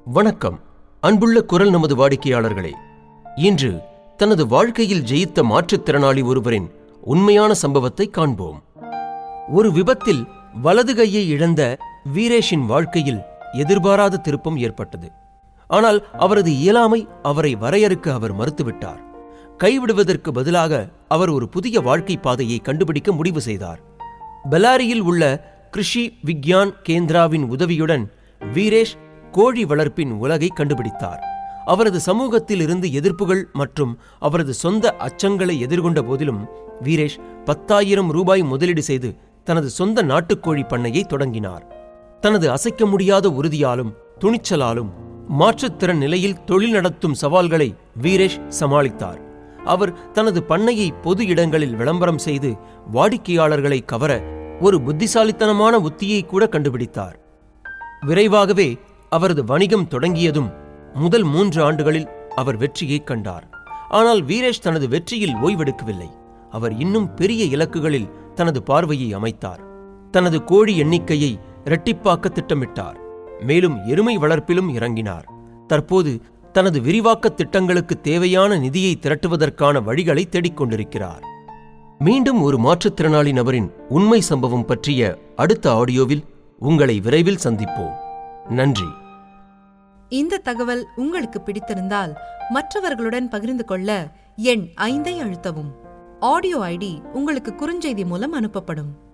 வணக்கம் அன்புள்ள குரல் நமது வாடிக்கையாளர்களே இன்று தனது வாழ்க்கையில் ஜெயித்த மாற்றுத்திறனாளி ஒருவரின் உண்மையான சம்பவத்தை காண்போம் ஒரு விபத்தில் வலது கையை இழந்த வீரேஷின் வாழ்க்கையில் எதிர்பாராத திருப்பம் ஏற்பட்டது ஆனால் அவரது இயலாமை அவரை வரையறுக்க அவர் மறுத்துவிட்டார் கைவிடுவதற்கு பதிலாக அவர் ஒரு புதிய வாழ்க்கை பாதையை கண்டுபிடிக்க முடிவு செய்தார் பெலாரியில் உள்ள கிருஷி விக்யான் கேந்திராவின் உதவியுடன் வீரேஷ் கோழி வளர்ப்பின் உலகை கண்டுபிடித்தார் அவரது சமூகத்தில் இருந்து எதிர்ப்புகள் மற்றும் அவரது சொந்த அச்சங்களை எதிர்கொண்ட போதிலும் வீரேஷ் பத்தாயிரம் ரூபாய் முதலீடு செய்து தனது சொந்த நாட்டுக்கோழி பண்ணையை தொடங்கினார் தனது அசைக்க முடியாத உறுதியாலும் துணிச்சலாலும் மாற்றுத்திறன் நிலையில் தொழில் நடத்தும் சவால்களை வீரேஷ் சமாளித்தார் அவர் தனது பண்ணையை பொது இடங்களில் விளம்பரம் செய்து வாடிக்கையாளர்களை கவர ஒரு புத்திசாலித்தனமான உத்தியை கூட கண்டுபிடித்தார் விரைவாகவே அவரது வணிகம் தொடங்கியதும் முதல் மூன்று ஆண்டுகளில் அவர் வெற்றியைக் கண்டார் ஆனால் வீரேஷ் தனது வெற்றியில் ஓய்வெடுக்கவில்லை அவர் இன்னும் பெரிய இலக்குகளில் தனது பார்வையை அமைத்தார் தனது கோழி எண்ணிக்கையை இரட்டிப்பாக்க திட்டமிட்டார் மேலும் எருமை வளர்ப்பிலும் இறங்கினார் தற்போது தனது விரிவாக்க திட்டங்களுக்கு தேவையான நிதியை திரட்டுவதற்கான வழிகளை தேடிக்கொண்டிருக்கிறார் மீண்டும் ஒரு மாற்றுத்திறனாளி நபரின் உண்மை சம்பவம் பற்றிய அடுத்த ஆடியோவில் உங்களை விரைவில் சந்திப்போம் நன்றி இந்த தகவல் உங்களுக்கு பிடித்திருந்தால் மற்றவர்களுடன் பகிர்ந்து கொள்ள எண் ஐந்தை அழுத்தவும் ஆடியோ ஐடி உங்களுக்கு குறுஞ்செய்தி மூலம் அனுப்பப்படும்